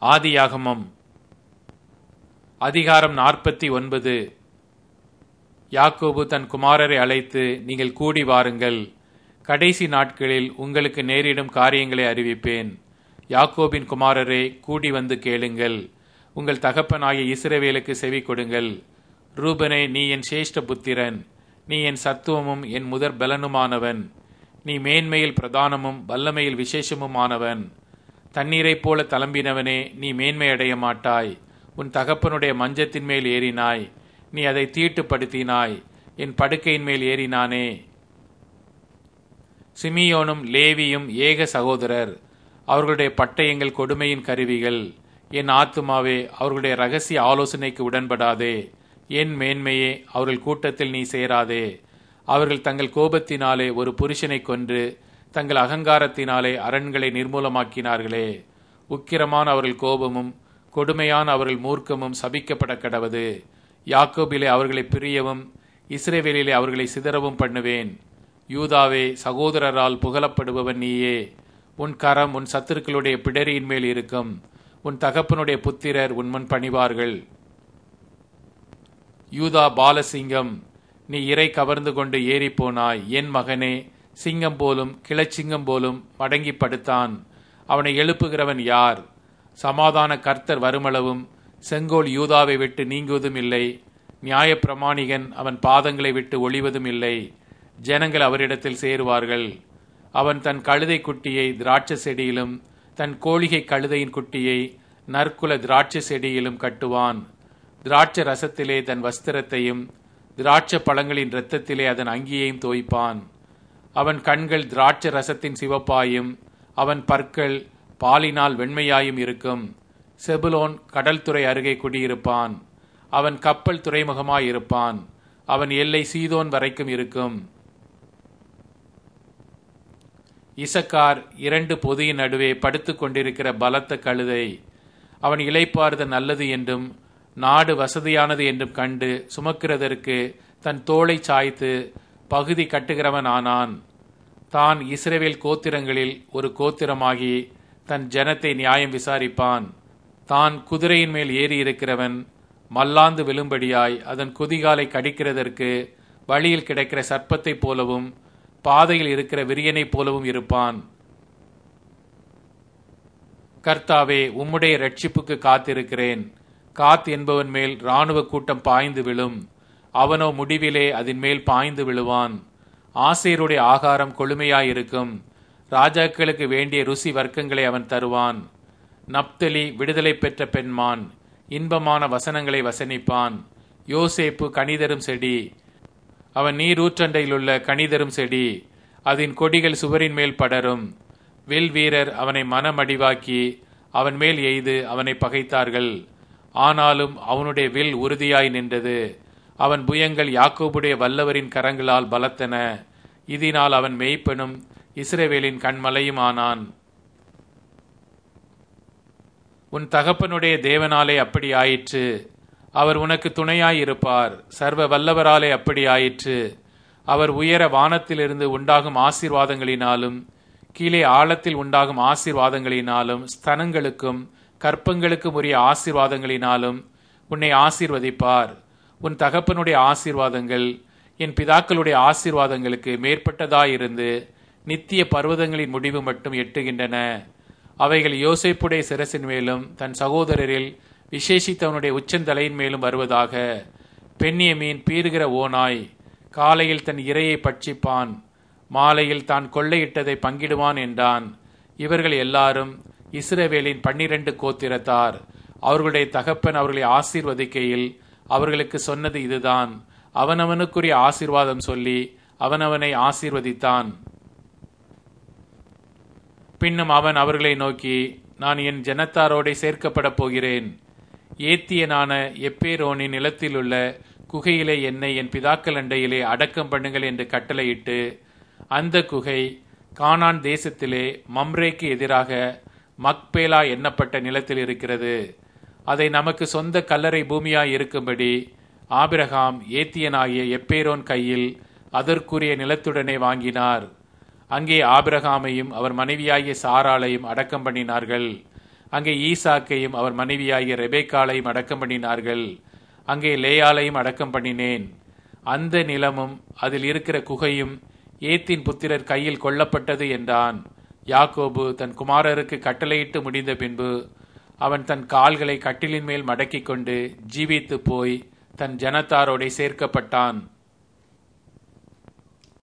ஆதியாகமம் அதிகாரம் நாற்பத்தி ஒன்பது யாக்கோபு தன் குமாரரை அழைத்து நீங்கள் கூடி வாருங்கள் கடைசி நாட்களில் உங்களுக்கு நேரிடும் காரியங்களை அறிவிப்பேன் யாக்கோபின் குமாரரே கூடி வந்து கேளுங்கள் உங்கள் தகப்பனாகிய இஸ்ரவேலுக்கு செவி கொடுங்கள் ரூபனே நீ என் சேஷ்ட புத்திரன் நீ என் சத்துவமும் என் முதற் பலனுமானவன் நீ மேன்மையில் பிரதானமும் வல்லமையில் விசேஷமுமானவன் தண்ணீரைப் போல தளம்பினவனே நீ மேன்மையடைய மாட்டாய் உன் தகப்பனுடைய மஞ்சத்தின் மேல் ஏறினாய் நீ அதை தீட்டுப்படுத்தினாய் என் படுக்கையின் மேல் ஏறினானே சிமியோனும் லேவியும் ஏக சகோதரர் அவர்களுடைய பட்டயங்கள் கொடுமையின் கருவிகள் என் ஆத்துமாவே அவர்களுடைய ரகசிய ஆலோசனைக்கு உடன்படாதே என் மேன்மையே அவர்கள் கூட்டத்தில் நீ சேராதே அவர்கள் தங்கள் கோபத்தினாலே ஒரு புருஷனை கொன்று தங்கள் அகங்காரத்தினாலே அரண்களை நிர்மூலமாக்கினார்களே உக்கிரமான அவர்கள் கோபமும் கொடுமையான அவர்கள் மூர்க்கமும் சபிக்கப்பட கடவது யாக்கோபிலே அவர்களை பிரியவும் இஸ்ரேவேலிலே அவர்களை சிதறவும் பண்ணுவேன் யூதாவே சகோதரரால் புகழப்படுபவன் நீயே உன் கரம் உன் சத்துருக்களுடைய பிடரியின் மேல் இருக்கும் உன் தகப்பனுடைய புத்திரர் உன் முன் பணிவார்கள் யூதா பாலசிங்கம் நீ இறை கவர்ந்து கொண்டு ஏறிப்போனாய் என் மகனே சிங்கம் போலும் கிளச்சிங்கம் போலும் மடங்கி படுத்தான் அவனை எழுப்புகிறவன் யார் சமாதான கர்த்தர் வருமளவும் செங்கோல் யூதாவை விட்டு நீங்குவதும் இல்லை நியாயப்பிரமாணிகன் அவன் பாதங்களை விட்டு ஒளிவதும் இல்லை ஜனங்கள் அவரிடத்தில் சேருவார்கள் அவன் தன் கழுதை குட்டியை திராட்சை செடியிலும் தன் கோழிகை கழுதையின் குட்டியை நற்குல திராட்சை செடியிலும் கட்டுவான் திராட்சை ரசத்திலே தன் வஸ்திரத்தையும் திராட்சை பழங்களின் இரத்தத்திலே அதன் அங்கியையும் தோய்ப்பான் அவன் கண்கள் திராட்சை ரசத்தின் சிவப்பாயும் அவன் பற்கள் பாலினால் வெண்மையாயும் இருக்கும் செபுலோன் கடல் துறை அருகே குடியிருப்பான் அவன் கப்பல் துறைமுகமாயிருப்பான் அவன் எல்லை சீதோன் வரைக்கும் இருக்கும் இசக்கார் இரண்டு பொதியின் நடுவே படுத்துக் கொண்டிருக்கிற பலத்த கழுதை அவன் இலைப்பார்த நல்லது என்றும் நாடு வசதியானது என்றும் கண்டு சுமக்கிறதற்கு தன் தோளை சாய்த்து பகுதி கட்டுகிறவன் ஆனான் தான் இஸ்ரேவேல் கோத்திரங்களில் ஒரு கோத்திரமாகி தன் ஜனத்தை நியாயம் விசாரிப்பான் தான் குதிரையின் மேல் ஏறி இருக்கிறவன் மல்லாந்து விழும்படியாய் அதன் குதிகாலை கடிக்கிறதற்கு வழியில் கிடைக்கிற சர்ப்பத்தைப் போலவும் பாதையில் இருக்கிற விரியனைப் போலவும் இருப்பான் கர்த்தாவே உம்முடைய ரட்சிப்புக்கு காத்திருக்கிறேன் காத் என்பவன் மேல் இராணுவ கூட்டம் பாய்ந்து விழும் அவனோ முடிவிலே அதன் மேல் பாய்ந்து விழுவான் ஆசையருடைய ஆகாரம் கொழுமையாயிருக்கும் ராஜாக்களுக்கு வேண்டிய ருசி வர்க்கங்களை அவன் தருவான் நப்தலி விடுதலை பெற்ற பெண்மான் இன்பமான வசனங்களை வசனிப்பான் யோசேப்பு கனிதரும் செடி அவன் நீரூற்றண்டையிலுள்ள கனிதரும் செடி அதன் கொடிகள் சுவரின் மேல் படரும் வில் வீரர் அவனை மனமடிவாக்கி அவன் மேல் எய்து அவனை பகைத்தார்கள் ஆனாலும் அவனுடைய வில் உறுதியாய் நின்றது அவன் புயங்கள் யாக்கோபுடைய வல்லவரின் கரங்களால் பலத்தன இதனால் அவன் மெய்ப்பனும் இஸ்ரேவேலின் கண்மலையும் ஆனான் உன் தகப்பனுடைய தேவனாலே அப்படி ஆயிற்று அவர் உனக்கு துணையாயிருப்பார் சர்வ வல்லவராலே அப்படி ஆயிற்று அவர் உயர வானத்திலிருந்து உண்டாகும் ஆசீர்வாதங்களினாலும் கீழே ஆழத்தில் உண்டாகும் ஆசீர்வாதங்களினாலும் ஸ்தனங்களுக்கும் கற்பங்களுக்கும் உரிய ஆசீர்வாதங்களினாலும் உன்னை ஆசீர்வதிப்பார் உன் தகப்பனுடைய ஆசீர்வாதங்கள் என் பிதாக்களுடைய ஆசீர்வாதங்களுக்கு மேற்பட்டதாயிருந்து நித்திய பர்வதங்களின் முடிவு மட்டும் எட்டுகின்றன அவைகள் யோசைப்புடைய சிரசின் மேலும் தன் சகோதரரில் விசேஷித்தவனுடைய உச்சந்தலையின் மேலும் வருவதாக பெண்ணிய மீன் பீறுகிற ஓனாய் காலையில் தன் இரையை பட்சிப்பான் மாலையில் தான் கொள்ளையிட்டதை பங்கிடுவான் என்றான் இவர்கள் எல்லாரும் இஸ்ரவேலின் பன்னிரண்டு கோத்திரத்தார் அவர்களுடைய தகப்பன் அவர்களை ஆசீர்வதிக்கையில் அவர்களுக்கு சொன்னது இதுதான் அவனவனுக்குரிய ஆசீர்வாதம் சொல்லி அவனவனை ஆசீர்வதித்தான் பின்னும் அவன் அவர்களை நோக்கி நான் என் ஜனத்தாரோடே சேர்க்கப்பட போகிறேன் ஏத்தியனான எப்பேரோனின் நிலத்திலுள்ள குகையிலே என்னை என் பிதாக்கள் அண்டையிலே அடக்கம் பண்ணுங்கள் என்று கட்டளையிட்டு அந்த குகை கானான் தேசத்திலே மம்ரேக்கு எதிராக மக்பேலா எண்ணப்பட்ட நிலத்தில் இருக்கிறது அதை நமக்கு சொந்த கல்லறை பூமியாய் இருக்கும்படி ஆபிரகாம் ஏத்தியனாகிய எப்பேரோன் கையில் அதற்குரிய நிலத்துடனே வாங்கினார் அங்கே ஆபிரகாமையும் அவர் மனைவியாகிய சாராளையும் அடக்கம் பண்ணினார்கள் அங்கே ஈசாக்கையும் அவர் மனைவியாகிய ரெபேக்காளையும் அடக்கம் பண்ணினார்கள் அங்கே லேயாளையும் அடக்கம் பண்ணினேன் அந்த நிலமும் அதில் இருக்கிற குகையும் ஏத்தின் புத்திரர் கையில் கொல்லப்பட்டது என்றான் யாக்கோபு தன் குமாரருக்கு கட்டளையிட்டு முடிந்த பின்பு அவன் தன் கால்களை கட்டிலின் மேல் மடக்கிக் கொண்டு ஜீவித்து போய் தன் ஜனத்தாரோடே சேர்க்கப்பட்டான்